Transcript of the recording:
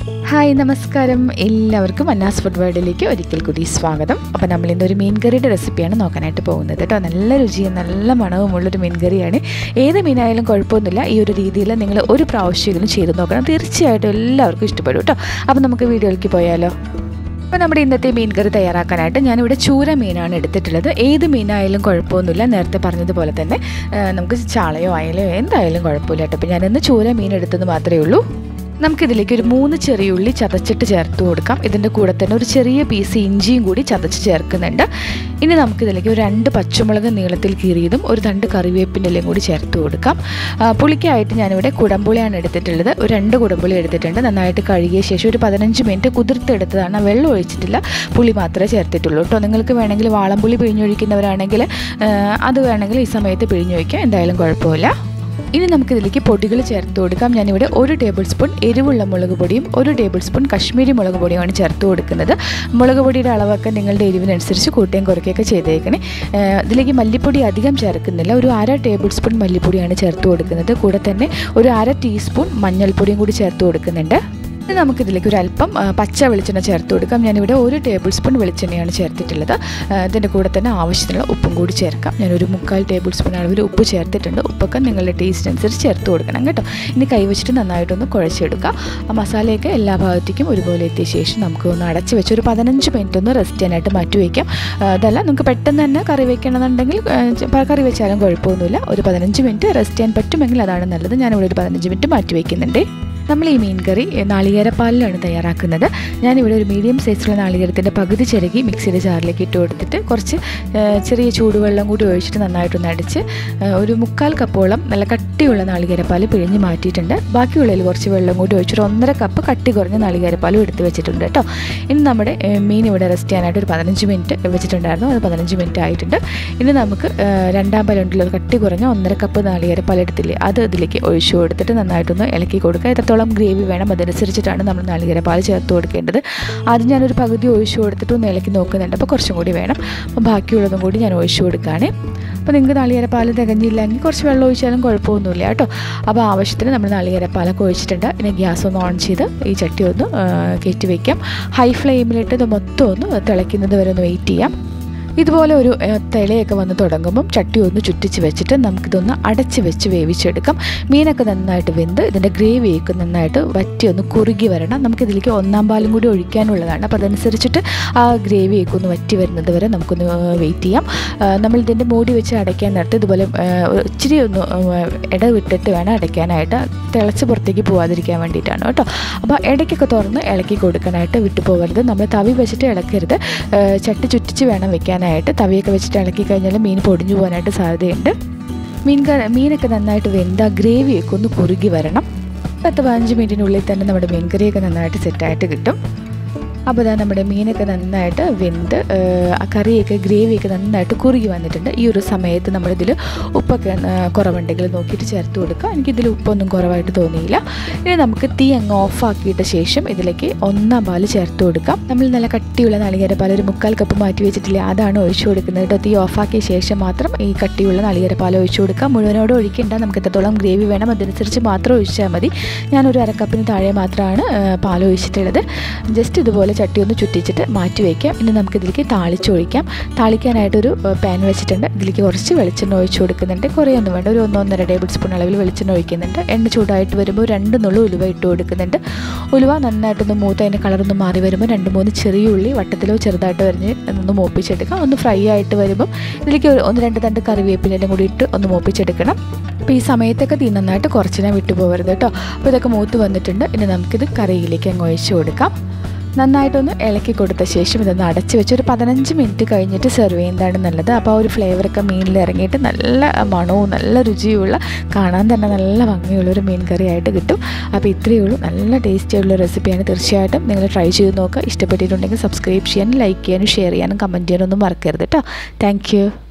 hi നമസ്കാരം എല്ലാവർക്കും അന്നാസ് food വേൾഡിലേക്ക് ഒരിക്കൽ കൂടി സ്വാഗതം അപ്പോൾ നമ്മൾ ഇന്നൊരു മീൻ കറിയുടെ റെസിപ്പിയാണ് നോക്കാനായിട്ട് പോകുന്നത് കേട്ടോ നല്ല രുചിയും നല്ല മണവുമുള്ളൊരു മീൻ കറിയാണ് ഏത് മീനായാലും കുഴപ്പമൊന്നുമില്ല ഈ ഒരു രീതിയിൽ നിങ്ങൾ ഒരു പ്രാവശ്യമെങ്കിലും ചെയ്ത് നോക്കണം തീർച്ചയായിട്ടും എല്ലാവർക്കും ഇഷ്ടപ്പെടും കേട്ടോ അപ്പോൾ നമുക്ക് വീഡിയോയിലേക്ക് പോയാലോ അപ്പോൾ നമ്മുടെ ഇന്നത്തെ മീൻ കറി തയ്യാറാക്കാനായിട്ട് ഞാനിവിടെ ചൂര മീനാണ് എടുത്തിട്ടുള്ളത് ഏത് മീനായാലും കുഴപ്പമൊന്നുമില്ല നേരത്തെ പറഞ്ഞതുപോലെ തന്നെ ആ, നമുക്ക് ചാളയോ അയലയോ എന്തായാലും കുഴപ്പമില്ല കേട്ടോ അപ്പോൾ ഞാനിന്ന് ചൂര മീൻ എടുത്തത് മാത്രമേ ഉള്ളൂ നമുക്കിതിലേക്ക് ഒരു മൂന്ന് ചെറിയ ഉള്ളി ചതച്ചിട്ട് ചേർത്ത് കൊടുക്കാം ഇതിൻ്റെ കൂടെ തന്നെ ഒരു ചെറിയ പീസ് ഇഞ്ചിയും കൂടി ചതച്ച് ചേർക്കുന്നുണ്ട് ഇനി നമുക്കിതിലേക്ക് ഒരു രണ്ട് പച്ചമുളക് നീളത്തിൽ കീറിയതും ഒരു രണ്ട് കറിവേപ്പിൻ്റെ ഇലയും കൂടി ചേർത്ത് കൊടുക്കാം ആ, പുളിക്കായിട്ട് ഞാനിവിടെ കുടംപുളിയാണ് എടുത്തിട്ടുള്ളത് ഒരു രണ്ട് കുടംപുളി എടുത്തിട്ടുണ്ട് നന്നായിട്ട് കഴുകിയ ശേഷം ഒരു പതിനഞ്ച് മിനിറ്റ് കുതിർത്തെടുത്തതാണ് വെള്ളം ഒഴിച്ചിട്ടില്ല പുളി മാത്രമേ ചേർത്തിട്ടുള്ളൂ കേട്ടോ നിങ്ങൾക്ക് വേണമെങ്കിൽ വാളംപുളി പിഴിഞ്ഞൊഴിക്കുന്നവരാണെങ്കിൽ ആ, അത് വേണമെങ്കിൽ ഈ സമയത്ത് പിഴിഞ്ഞൊഴിക്കാം എന്തായാലും കുഴപ്പമില്ല ഇനി നമുക്കിതിലേക്ക് പൊടികൾ ചേർത്ത് കൊടുക്കാം ഞാനിവിടെ ഒരു ടേബിൾ സ്പൂൺ എരിവുള്ള മുളക് പൊടിയും ഒരു ടേബിൾ സ്പൂൺ കശ്മീരി മുളക് പൊടിയുമാണ് ചേർത്ത് കൊടുക്കുന്നത് മുളക് പൊടിയുടെ അളവൊക്കെ നിങ്ങളുടെ എരിവിനനുസരിച്ച് കൂട്ടുകയും കുറയ്ക്കുകയൊക്കെ ചെയ്തേക്കണേ ഏഹ് ഇതിലേക്ക് മല്ലിപ്പൊടി അധികം ചേർക്കുന്നില്ല ഒരു അര ടേബിൾ സ്പൂൺ മല്ലിപ്പൊടിയാണ് ചേർത്ത് കൊടുക്കുന്നത് കൂടെ തന്നെ ഒരു അര ടീസ്പൂൺ മഞ്ഞൾപ്പൊടിയും കൂടി ചേർത്ത് കൊടുക്കുന്നുണ്ട് ഇനി നമുക്കിതിലേക്ക് ഒരു അല്പം ആ, പച്ച വെളിച്ചെണ്ണ ചേർത്ത് കൊടുക്കാം ഞാനിവിടെ ഒരു ടേബിൾ സ്പൂൺ വെളിച്ചെണ്ണയാണ് ചേർത്തിട്ടുള്ളത് ആ, ഇതിൻ്റെ കൂടെ തന്നെ ആവശ്യത്തിനുള്ള ഉപ്പും കൂടി ചേർക്കാം ഞാനൊരു മുക്കാൽ ടേബിൾ സ്പൂൺ അളവിൽ ഉപ്പ് ചേർത്തിട്ടുണ്ട് ഉപ്പൊക്കെ നിങ്ങളുടെ ടേസ്റ്റ് അനുസരിച്ച് ചേർത്ത് കൊടുക്കണം കേട്ടോ ഇനി കൈവച്ചിട്ട് നന്നായിട്ടൊന്ന് കുഴച്ചെടുക്കുക ആ മസാലയൊക്കെ എല്ലാ ഭാഗത്തേക്കും ഒരുപോലെ എത്തിയ ശേഷം നമുക്ക് ഒന്ന് അടച്ച് വെച്ച് ഒരു പതിനഞ്ച് മിനിറ്റ് ഒന്ന് റെസ്റ്റ് ചെയ്യാനായിട്ട് മാറ്റി വയ്ക്കാം ആ, അതല്ല നിങ്ങൾക്ക് പെട്ടെന്ന് തന്നെ കറി വെക്കണമെന്നുണ്ടെങ്കിൽ ആ, ച- കറി വെച്ചാലും കുഴപ്പമൊന്നുമില്ല ഒരു പതിനഞ്ച് മിനിറ്റ് റെസ്റ്റ് ചെയ്യാൻ പറ്റുമെങ്കിൽ അതാണ് നല്ലത് ഞാനിവിടെ ഒരു പതിനഞ്ച് മിനിറ്റ് മാറ്റി വയ്ക്കുന്നുണ്ട് നമ്മൾ ഈ മീൻ കറി എ, നാളികേരപ്പാലിലാണ് തയ്യാറാക്കുന്നത് ഞാനിവിടെ ഒരു മീഡിയം സൈസിലുള്ള നാളികേരത്തിൻ്റെ പകുതി ചിരകി മിക്സിയുടെ ജാറിലേക്ക് ഇട്ട് കൊടുത്തിട്ട് കുറച്ച് ഏ, ചെറിയ ചൂടുവെള്ളം കൂടി ഒഴിച്ചിട്ട് നന്നായിട്ടൊന്ന് അടിച്ച് ഏ, ഒരു മുക്കാൽ കപ്പോളം നല്ല കട്ടിയുള്ള നാളികേരപ്പാൽ പിഴിഞ്ഞ് മാറ്റിയിട്ടുണ്ട് ബാക്കിയുള്ളതിൽ കുറച്ച് വെള്ളം കൂടി ഒഴിച്ചിട്ട് ഒന്നര കപ്പ് കട്ടി കുറഞ്ഞ നാളികേരപ്പാലും എടുത്ത് വെച്ചിട്ടുണ്ട് കേട്ടോ ഇനി നമ്മുടെ ഏ, മീൻ ഇവിടെ റെസ്റ്റ് ചെയ്യാനായിട്ട് ഒരു പതിനഞ്ച് മിനിറ്റ് വെച്ചിട്ടുണ്ടായിരുന്നു അത് പതിനഞ്ച് മിനിറ്റ് ആയിട്ടുണ്ട് ഇനി നമുക്ക് ഏ, രണ്ടാം പാലുണ്ടല്ലോ കട്ടി കുറഞ്ഞ ഒന്നര കപ്പ് നാളികേരപ്പാൽ എടുത്തില്ലേ അത് ഇതിലേക്ക് ഒഴിച്ചു കൊടുത്തിട്ട് നന്നായിട്ടൊന്ന് ഇളക്കി കൊടുക്കുക എത്രത്തോളം ഗ്രേവി വേണം അതനുസരിച്ചിട്ടാണ് നമ്മൾ നാളികേരപ്പാൽ ചേർത്ത് കൊടുക്കേണ്ടത് ആദ്യം ഞാനൊരു പകുതി ഒഴിച്ചു കൊടുത്തിട്ട് ഒന്ന് ഇളക്കി നോക്കുന്നുണ്ട് അപ്പോൾ കുറച്ചും കൂടി വേണം അപ്പോൾ ബാക്കിയുള്ളതും കൂടി ഞാൻ ഒഴിച്ചു കൊടുക്കുകയാണ് അപ്പോൾ നിങ്ങൾക്ക് നാളികേരപ്പാൽ തികഞ്ഞില്ലെങ്കിൽ കുറച്ച് വെള്ളം ഒഴിച്ചാലും കുഴപ്പമൊന്നുമില്ല കേട്ടോ അപ്പോൾ ആവശ്യത്തിന് നമ്മൾ നാളികേരപ്പാലൊക്കെ ഒഴിച്ചിട്ടുണ്ട് ഇനി ഗ്യാസ് ഒന്ന് ഓൺ ചെയ്ത് ഈ ചട്ടി ഒന്ന് ആ, കയറ്റി വയ്ക്കാം ഹൈ ഫ്ലെയിമിലിട്ട് ഇത് മൊത്തം ഒന്ന് തിളയ്ക്കുന്നത് വരെ ഒന്ന് വെയിറ്റ് ചെയ്യാം ഇതുപോലെ ഒരു ഏ, തിളയൊക്കെ വന്ന് തുടങ്ങുമ്പം ചട്ടി ഒന്ന് ചുറ്റിച്ച് വെച്ചിട്ട് നമുക്കിതൊന്ന് അടച്ച് വെച്ച് വേവിച്ചെടുക്കാം മീനൊക്കെ നന്നായിട്ട് വെന്ത് ഇതിൻ്റെ ഗ്രേവിയൊക്കെ നന്നായിട്ട് വറ്റി ഒന്ന് കുറുകി വരണം നമുക്കിതിലേക്ക് ഒന്നാം പാലും കൂടി ഒഴിക്കാനുള്ളതാണ് അപ്പോൾ അതനുസരിച്ചിട്ട് ആ ഗ്രേവിയൊക്കെ ഒന്ന് വറ്റി വരുന്നത് വരെ നമുക്കൊന്ന് വെയിറ്റ് ചെയ്യാം ആ, നമ്മൾ ഇതിൻ്റെ മൂടി വെച്ച് അടയ്ക്കാൻ നേരത്തെ ഇതുപോലെ ആ, ഒരു ഇച്ചിരി ഒന്ന് ആ, ഇട വിട്ടിട്ട് വേണം അടയ്ക്കാനായിട്ട് തിളച്ച് പുറത്തേക്ക് പോകാതിരിക്കാൻ വേണ്ടിയിട്ടാണ് കേട്ടോ അപ്പോൾ ഇടയ്ക്കൊക്കെ തുറന്ന് ഇളക്കി കൊടുക്കാനായിട്ട് വിട്ടു പോകരുത് നമ്മൾ തവി വെച്ചിട്ട് ഇളക്കരുത് ആ, ചട്ടി ചുറ്റിച്ച് വേണം വെക്കാനായിട്ട് തവിയൊക്കെ വെച്ചിട്ട് ഇളക്കി കഴിഞ്ഞാൽ മീൻ പൊടിഞ്ഞു പോകാനായിട്ട് സാധ്യതയുണ്ട് മീൻ കറി മീനൊക്കെ നന്നായിട്ട് വെന്ത ഗ്രേവിയൊക്കെ ഒന്ന് കുറുകി വരണം പത്ത് പതിനഞ്ച് മിനിറ്റിനുള്ളിൽ തന്നെ നമ്മുടെ മീൻ കറിയൊക്കെ നന്നായിട്ട് സെറ്റായിട്ട് കിട്ടും അപ്പോൾ ഇതാ നമ്മുടെ മീനൊക്കെ നന്നായിട്ട് വെന്ത് ഏഹ്, ആ കറിയൊക്കെ ഗ്രേവിയൊക്കെ നന്നായിട്ട് കുറുകി വന്നിട്ടുണ്ട് ഈ ഒരു സമയത്ത് നമ്മളിതിൽ ഉപ്പൊക്കെ ഏഹ്, കുറവുണ്ടെങ്കിൽ നോക്കിയിട്ട് ചേർത്ത് കൊടുക്കുക എനിക്കിതിൽ ഉപ്പൊന്നും കുറവായിട്ട് തോന്നിയില്ല ഇനി നമുക്ക് തീ അങ്ങ് ഓഫാക്കിയിട്ട ശേഷം ഇതിലേക്ക് ഒന്നാം പാല് ചേർത്ത് കൊടുക്കാം നമ്മൾ നല്ല കട്ടിയുള്ള നാളികേരപ്പാൽ ഒരു മുക്കാൽ കപ്പ് മാറ്റി വെച്ചിട്ടില്ലേ അതാണ് ഒഴിച്ചു കൊടുക്കുന്നത് കേട്ടോ തീ ഓഫാക്കിയ ശേഷം മാത്രം ഈ കട്ടിയുള്ള നാളികേരപ്പാൽ ഒഴിച്ചു കൊടുക്കാം മുഴുവനോട് ഒഴിക്കേണ്ട നമുക്ക് എത്രത്തോളം ഗ്രേവി വേണം അതനുസരിച്ച് മാത്രം ഒഴിച്ചാൽ മതി ഞാനൊരു അരക്കപ്പിന് താഴെ മാത്രമാണ് ഏഹ്, പാൽ ഒഴിച്ചിട്ടുള്ളത് ജസ്റ്റ് ഇതുപോലെ ചട്ടി ഒന്ന് ചുറ്റിച്ചിട്ട് മാറ്റി വയ്ക്കാം ഇനി നമുക്കിതിലേക്ക് താളിച്ചൊഴിക്കാം താളിക്കാനായിട്ടൊരു ഏഹ്, പാൻ വെച്ചിട്ടുണ്ട് ഇതിലേക്ക് കുറച്ച് വെളിച്ചെണ്ണ ഒഴിച്ചു കൊടുക്കുന്നുണ്ട് കുറേ ഒന്നും വേണ്ട ഒരു ഒന്നൊന്നര ടേബിൾ സ്പൂൺ അളവിൽ വെളിച്ചെണ്ണ ഒഴിക്കുന്നുണ്ട് എണ്ണ ചൂടായിട്ട് വരുമ്പോൾ രണ്ട് നുള്ളു ഉലുവ ഇട്ട് കൊടുക്കുന്നുണ്ട് ഉലുവ നന്നായിട്ടൊന്ന് മൂത്ത് അതിൻ്റെ കളറൊന്ന് മാറി വരുമ്പോൾ രണ്ട് മൂന്ന് ചെറിയ ഉള്ളി വട്ടത്തിലോ ചെറുതായിട്ട് വരിഞ്ഞ് ഒന്ന് മൂപ്പിച്ചെടുക്കാം ഒന്ന് ഫ്രൈ ആയിട്ട് വരുമ്പോൾ ഇതിലേക്ക് ഒരു- ഒന്ന് രണ്ട് തണ്ട് കറിവേപ്പിലെല്ലാം കൂടി ഇട്ട് ഒന്ന് മൂപ്പിച്ചെടുക്കണം അപ്പോൾ ഈ സമയത്തൊക്കെ തീ നന്നായിട്ട് കുറച്ച് ഞാൻ വിട്ടു പോകരുത് കേട്ടോ അപ്പോൾ ഇതൊക്കെ മൂത്ത് വന്നിട്ടുണ്ട് ഇനി നമുക്കിത് കറിയിലേക്ക് അങ്ങ് ഒഴിച്ച് കൊടുക്കാം നന്നായിട്ടൊന്ന് ഇളക്കി കൊടുത്ത ശേഷം ഇതൊന്ന് അടച്ച് വെച്ച് ഒരു പതിനഞ്ച് മിനിറ്റ് കഴിഞ്ഞിട്ട് സെർവ് ചെയ്യുന്നതാണ് നല്ലത് അപ്പോൾ ആ ഒരു ഫ്ലേവറൊക്കെ മീനിൽ ഇറങ്ങിയിട്ട് നല്ല മണവും നല്ല രുചിയുമുള്ള കാണാൻ തന്നെ നല്ല ഭംഗിയുള്ളൊരു മീൻ കറിയായിട്ട് കിട്ടും അപ്പോൾ ഇത്രയേ ഉള്ളൂ നല്ല ടേസ്റ്റി ആയിട്ടുള്ള റെസിപ്പിയാണ് തീർച്ചയായിട്ടും നിങ്ങൾ ട്രൈ ചെയ്ത് നോക്കുക ഇഷ്ടപ്പെട്ടിട്ടുണ്ടെങ്കിൽ സബ്സ്ക്രൈബ് ചെയ്യാനും ലൈക്ക് ചെയ്യാനും ഷെയർ ചെയ്യാനും കമൻറ്റ് ചെയ്യാനും ഒന്നും മറക്കരുത് കേട്ടോ താങ്ക്